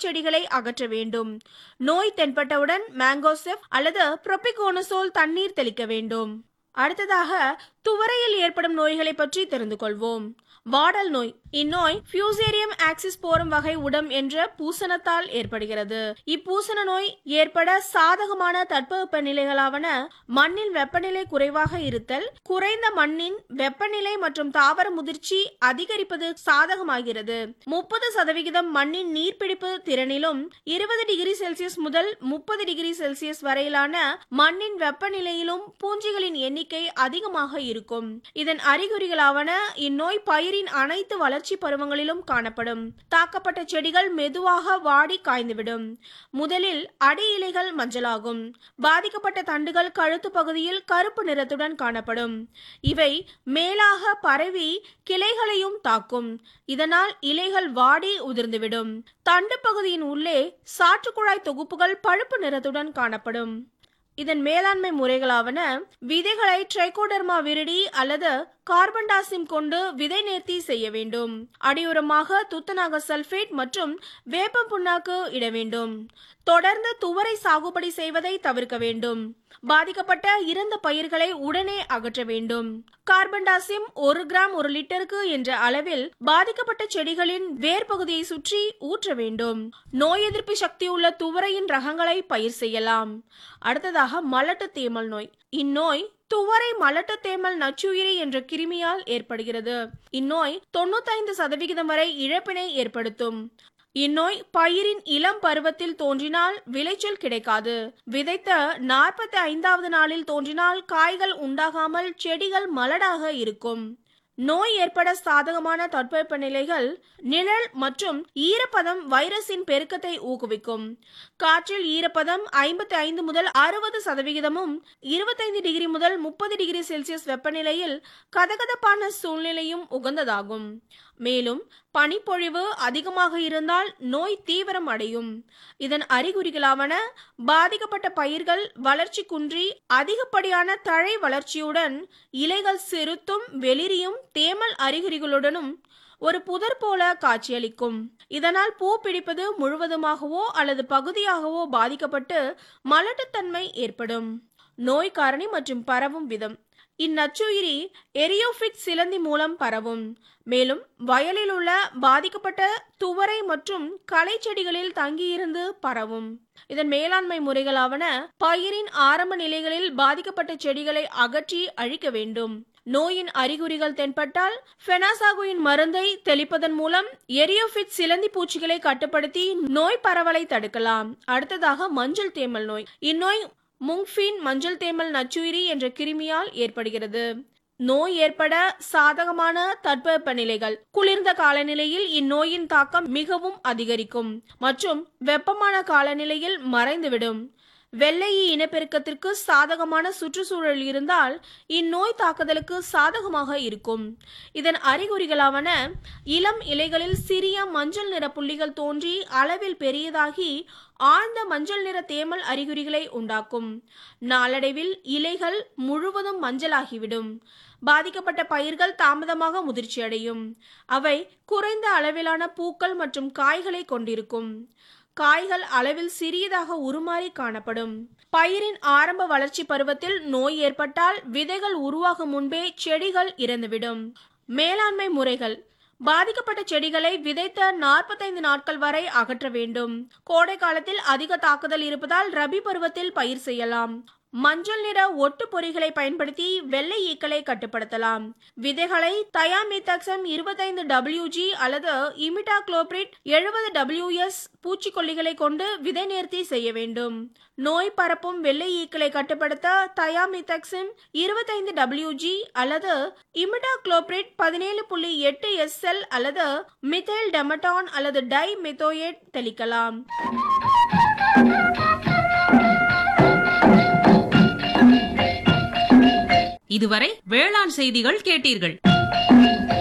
செடிகளை அகற்ற வேண்டும் நோய் தென்பட்டவுடன் மேங்கோசெப் அல்லது புரோபிகோனசோல் தண்ணீர் தெளிக்க வேண்டும் அடுத்ததாக துவரையில் ஏற்படும் நோய்களை பற்றி தெரிந்து கொள்வோம் வாடல் நோய் இந்நோய் பியூசேரியம் ஆக்சிஸ் போரும் வகை உடம் என்ற பூசணத்தால் ஏற்படுகிறது இப்பூசண நோய் ஏற்பட சாதகமான தட்பவெப்ப நிலைகளாவன மண்ணின் வெப்பநிலை குறைவாக இருத்தல் குறைந்த மண்ணின் வெப்பநிலை மற்றும் தாவர முதிர்ச்சி அதிகரிப்பது சாதகமாகிறது முப்பது சதவிகிதம் மண்ணின் நீர்பிடிப்பு திறனிலும் இருபது டிகிரி செல்சியஸ் முதல் முப்பது டிகிரி செல்சியஸ் வரையிலான மண்ணின் வெப்பநிலையிலும் பூஞ்சிகளின் எண்ணிக்கை அதிகமாக இருக்கும் இதன் அறிகுறிகளாவன இந்நோய் பயிரின் அனைத்து வளர்ச்சி பருவங்களிலும் காணப்படும் தாக்கப்பட்ட செடிகள் மெதுவாக வாடி காய்ந்துவிடும் முதலில் அடி இலைகள் மஞ்சளாகும் பாதிக்கப்பட்ட தண்டுகள் கழுத்து பகுதியில் கருப்பு நிறத்துடன் காணப்படும் இவை மேலாக பரவி கிளைகளையும் தாக்கும் இதனால் இலைகள் வாடி உதிர்ந்துவிடும் தண்டு பகுதியின் உள்ளே சாற்றுக்குழாய் தொகுப்புகள் பழுப்பு நிறத்துடன் காணப்படும் இதன் மேலாண்மை முறைகளாவன விதைகளை ட்ரைகோடர்மா விரிடி அல்லது கார்பன்டாசிம் கொண்டு விதை நேர்த்தி செய்ய வேண்டும் அடியுரமாக துத்தநாக சல்பேட் மற்றும் வேப்பம் புண்ணாக்கு இட வேண்டும் தொடர்ந்து துவரை சாகுபடி செய்வதை தவிர்க்க வேண்டும் பாதிக்கப்பட்ட இறந்த பயிர்களை உடனே அகற்ற வேண்டும் கார்பன்டாசிம் ஒரு கிராம் ஒரு லிட்டருக்கு என்ற அளவில் பாதிக்கப்பட்ட செடிகளின் வேர் பகுதியை சுற்றி ஊற்ற வேண்டும் நோய் எதிர்ப்பு சக்தி உள்ள துவரையின் ரகங்களை பயிர் செய்யலாம் அடுத்ததாக மலட்டு தேமல் நோய் இந்நோய் துவரை மலட்டு தேமல் நச்சுயிரி என்ற கிருமியால் ஏற்படுகிறது இந்நோய் தொண்ணூத்தைந்து சதவிகிதம் வரை இழப்பினை ஏற்படுத்தும் இந்நோய் பயிரின் இளம் பருவத்தில் தோன்றினால் விளைச்சல் கிடைக்காது விதைத்த நாற்பத்தி ஐந்தாவது நாளில் தோன்றினால் காய்கள் உண்டாகாமல் செடிகள் மலடாக இருக்கும் நோய் ஏற்பட சாதகமான தட்பவெப்ப நிலைகள் நிழல் மற்றும் ஈரப்பதம் வைரஸின் பெருக்கத்தை ஊக்குவிக்கும் காற்றில் ஈரப்பதம் ஐம்பத்தி ஐந்து முதல் அறுபது சதவிகிதமும் இருபத்தைந்து டிகிரி முதல் முப்பது டிகிரி செல்சியஸ் வெப்பநிலையில் கதகதப்பான சூழ்நிலையும் உகந்ததாகும் மேலும் பனிப்பொழிவு அதிகமாக இருந்தால் நோய் தீவிரம் அடையும் இதன் அறிகுறிகளாவன பாதிக்கப்பட்ட பயிர்கள் வளர்ச்சி குன்றி அதிகப்படியான தழை வளர்ச்சியுடன் இலைகள் சிறுத்தும் வெளிரியும் தேமல் அறிகுறிகளுடனும் ஒரு புதர் போல காட்சியளிக்கும் இதனால் பூ பிடிப்பது முழுவதுமாகவோ அல்லது பகுதியாகவோ பாதிக்கப்பட்டு மலட்டுத்தன்மை ஏற்படும் நோய் காரணி மற்றும் பரவும் விதம் இந்நச்சுயிரி எரியோஃபிட் சிலந்தி மூலம் பரவும் மேலும் வயலில் உள்ள பாதிக்கப்பட்ட துவரை மற்றும் களை செடிகளில் தங்கியிருந்து பரவும் இதன் மேலாண்மை முறைகளாவன பயிரின் ஆரம்ப நிலைகளில் பாதிக்கப்பட்ட செடிகளை அகற்றி அழிக்க வேண்டும் நோயின் அறிகுறிகள் தென்பட்டால் ஃபெனாசாகுயின் மருந்தை தெளிப்பதன் மூலம் எரியோஃபிட் சிலந்தி பூச்சிகளை கட்டுப்படுத்தி நோய் பரவலை தடுக்கலாம் அடுத்ததாக மஞ்சள் தேமல் நோய் இந்நோய் முங்ஃபின் மஞ்சள் தேமல் நச்சுயிரி என்ற கிருமியால் ஏற்படுகிறது நோய் ஏற்பட சாதகமான தட்பவெப்ப நிலைகள் குளிர்ந்த காலநிலையில் இந்நோயின் தாக்கம் மிகவும் அதிகரிக்கும் மற்றும் வெப்பமான காலநிலையில் மறைந்துவிடும் வெள்ளையி இனப்பெருக்கத்திற்கு சாதகமான சுற்றுச்சூழல் இருந்தால் இந்நோய் தாக்குதலுக்கு சாதகமாக இருக்கும் இதன் அறிகுறிகளாவன இளம் இலைகளில் சிறிய மஞ்சள் நிற புள்ளிகள் தோன்றி அளவில் பெரியதாகி ஆழ்ந்த மஞ்சள் நிற தேமல் அறிகுறிகளை உண்டாக்கும் நாளடைவில் இலைகள் முழுவதும் மஞ்சளாகிவிடும் பாதிக்கப்பட்ட பயிர்கள் தாமதமாக முதிர்ச்சியடையும் அவை குறைந்த அளவிலான பூக்கள் மற்றும் காய்களை கொண்டிருக்கும் காய்கள் அளவில் சிறியதாக உருமாறி காணப்படும் பயிரின் ஆரம்ப வளர்ச்சி பருவத்தில் நோய் ஏற்பட்டால் விதைகள் உருவாகும் முன்பே செடிகள் இறந்துவிடும் மேலாண்மை முறைகள் பாதிக்கப்பட்ட செடிகளை விதைத்த நாற்பத்தைந்து நாட்கள் வரை அகற்ற வேண்டும் கோடை காலத்தில் அதிக தாக்குதல் இருப்பதால் ரபி பருவத்தில் பயிர் செய்யலாம் மஞ்சள் நிற ஒட்டு பொறிகளை பயன்படுத்தி வெள்ளை ஈக்களை கட்டுப்படுத்தலாம் விதைகளை தயாமித்தக்சம் இருபத்தைந்து டபிள்யூஜி அல்லது இமிட்டா குளோபிரிட் எழுபது டபிள்யூஎஸ் பூச்சிக்கொல்லிகளை கொண்டு விதை நேர்த்தி செய்ய வேண்டும் நோய் பரப்பும் வெள்ளை ஈக்களை கட்டுப்படுத்த தயாமித்தக்சிம் இருபத்தைந்து டபிள்யூஜி அல்லது இமிட்டா குளோபிரிட் பதினேழு புள்ளி எட்டு எஸ்எல் அல்லது மிதைல் டெமட்டான் அல்லது டை மெத்தோயேட் தெளிக்கலாம் இதுவரை வேளாண் செய்திகள் கேட்டீர்கள்